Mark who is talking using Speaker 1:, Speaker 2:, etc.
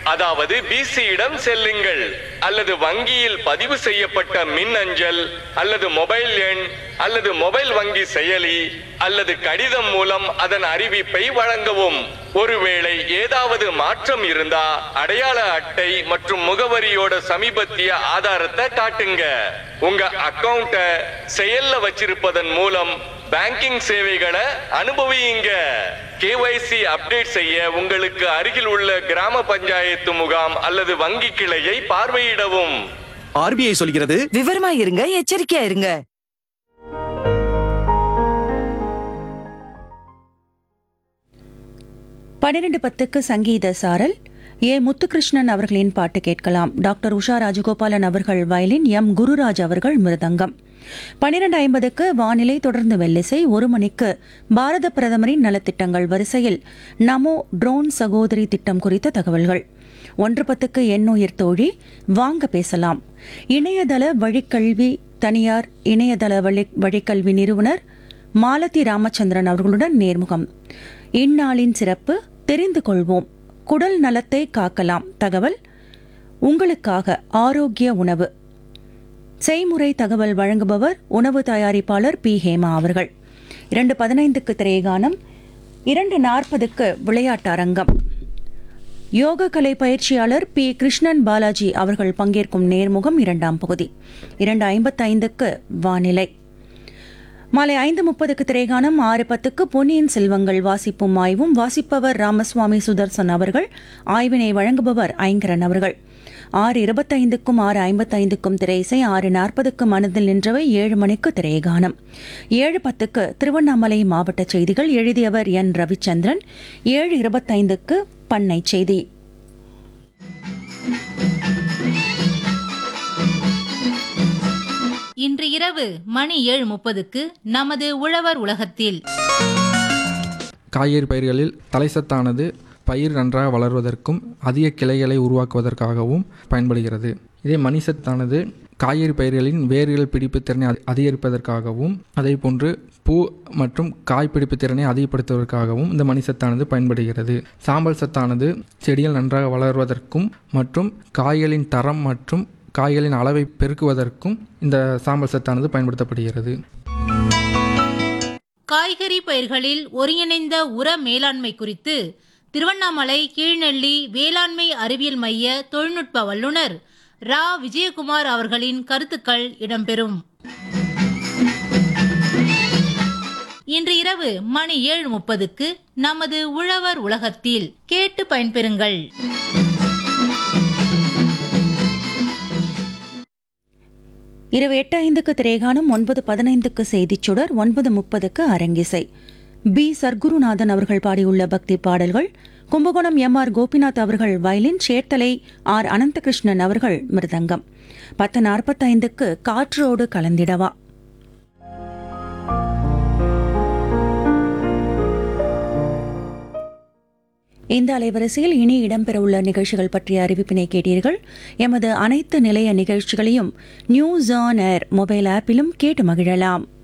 Speaker 1: அதாவது பிசியிடம் செல்லுங்கள் அல்லது வங்கியில் பதிவு செய்யப்பட்ட மின் அஞ்சல் அல்லது மொபைல் எண் அல்லது மொபைல் வங்கி செயலி அல்லது கடிதம் மூலம் அதன் அறிவிப்பை வழங்கவும் ஒருவேளை ஏதாவது மாற்றம் இருந்தா அடையாள அட்டை மற்றும் முகவரியோட சமீபத்திய ஆதாரத்தை காட்டுங்க உங்க அக்கவுண்ட செயல்ல வச்சிருப்பதன் மூலம் பேங்கிங் சேவைகளை அனுபவியுங்க கேஒய்சி அப்டேட் செய்ய உங்களுக்கு அருகில் உள்ள கிராம பஞ்சாயத்து முகாம் அல்லது வங்கி கிளையை பார்வையிடவும்
Speaker 2: ஆர்பிஐ சொல்கிறது
Speaker 3: விவரமா இருங்க எச்சரிக்கையா இருங்க
Speaker 4: பன்னிரண்டு பத்துக்கு சங்கீத சாரல் ஏ முத்துகிருஷ்ணன் அவர்களின் பாட்டு கேட்கலாம் டாக்டர் உஷா ராஜகோபாலன் அவர்கள் வயலின் எம் குருராஜ் அவர்கள் மிருதங்கம் பன்னிரண்டு ஐம்பதுக்கு வானிலை தொடர்ந்து வெள்ளிசை ஒரு மணிக்கு பாரத பிரதமரின் நலத்திட்டங்கள் வரிசையில் நமோ ட்ரோன் சகோதரி திட்டம் குறித்த தகவல்கள் ஒன்று பத்துக்கு எண்ணுயிர் தோழி வாங்க பேசலாம் இணையதள வழிக்கல்வி தனியார் இணையதள வழி வழிக்கல்வி நிறுவனர் மாலதி ராமச்சந்திரன் அவர்களுடன் நேர்முகம் இந்நாளின் சிறப்பு தெரிந்து கொள்வோம் குடல் நலத்தை காக்கலாம் தகவல் உங்களுக்காக ஆரோக்கிய உணவு செய்முறை தகவல் வழங்குபவர் உணவு தயாரிப்பாளர் பி ஹேமா அவர்கள் இரண்டு பதினைந்துக்கு திரைகானம் இரண்டு நாற்பதுக்கு விளையாட்டு அரங்கம் யோக கலை பயிற்சியாளர் பி கிருஷ்ணன் பாலாஜி அவர்கள் பங்கேற்கும் நேர்முகம் இரண்டாம் பகுதி இரண்டு ஐம்பத்தைந்துக்கு வானிலை மாலை ஐந்து முப்பதுக்கு திரைகானம் ஆறு பத்துக்கு பொன்னியின் செல்வங்கள் வாசிப்பும் ஆய்வும் வாசிப்பவர் ராமசுவாமி சுதர்சன் அவர்கள் ஆய்வினை வழங்குபவர் ஐங்கரன் அவர்கள் ஆறு இருபத்தைந்துக்கும் ஆறு ஐம்பத்தைந்துக்கும் திரை இசை ஆறு நாற்பதுக்கு மனதில் நின்றவை ஏழு மணிக்கு திரைகானம் ஏழு பத்துக்கு திருவண்ணாமலை மாவட்ட செய்திகள் எழுதியவர் என் ரவிச்சந்திரன் ஏழு இருபத்தைந்துக்கு பண்ணை செய்தி
Speaker 5: இன்று இரவு மணி ஏழு முப்பதுக்கு நமது உழவர் உலகத்தில்
Speaker 6: காய்கறி பயிர்களில் தலைசத்தானது பயிர் நன்றாக வளர்வதற்கும் அதிக கிளைகளை உருவாக்குவதற்காகவும் பயன்படுகிறது இதே மணிசத்தானது காய்கறி பயிர்களின் வேர்கள் பிடிப்பு திறனை அதி- அதிகரிப்பதற்காகவும் அதே போன்று பூ மற்றும் காய் பிடிப்பு திறனை அதிகப்படுத்துவதற்காகவும் இந்த மணிசத்தானது பயன்படுகிறது சாம்பல் சத்தானது செடிகள் நன்றாக வளர்வதற்கும் மற்றும் காய்களின் தரம் மற்றும் காய்களின் அளவை பெருக்குவதற்கும் இந்த சாம்பல் சத்தானது பயன்படுத்தப்படுகிறது
Speaker 5: காய்கறி பயிர்களில் ஒருங்கிணைந்த உர மேலாண்மை குறித்து திருவண்ணாமலை கீழ்நெல்லி வேளாண்மை அறிவியல் மைய தொழில்நுட்ப வல்லுநர் ரா விஜயகுமார் அவர்களின் கருத்துக்கள் இடம்பெறும் இன்று இரவு மணி ஏழு முப்பதுக்கு நமது உழவர் உலகத்தில் கேட்டு பயன்பெறுங்கள்
Speaker 4: இரவு எட்டு ஐந்துக்கு திரைகானம் ஒன்பது பதினைந்துக்கு செய்திச் சுடர் ஒன்பது முப்பதுக்கு அரங்கிசை பி சர்க்குருநாதன் அவர்கள் பாடியுள்ள பக்தி பாடல்கள் கும்பகோணம் எம் ஆர் கோபிநாத் அவர்கள் வயலின் சேர்த்தலை ஆர் அனந்தகிருஷ்ணன் அவர்கள் மிருதங்கம் பத்து நாற்பத்தைந்துக்கு காற்றோடு கலந்திடவா இந்த அலைவரிசையில் இனி இடம்பெறவுள்ள நிகழ்ச்சிகள் பற்றிய அறிவிப்பினை கேட்டீர்கள் எமது அனைத்து நிலைய நிகழ்ச்சிகளையும் நியூஸ் ஆன் ஏர் மொபைல் ஆப்பிலும் கேட்டு மகிழலாம்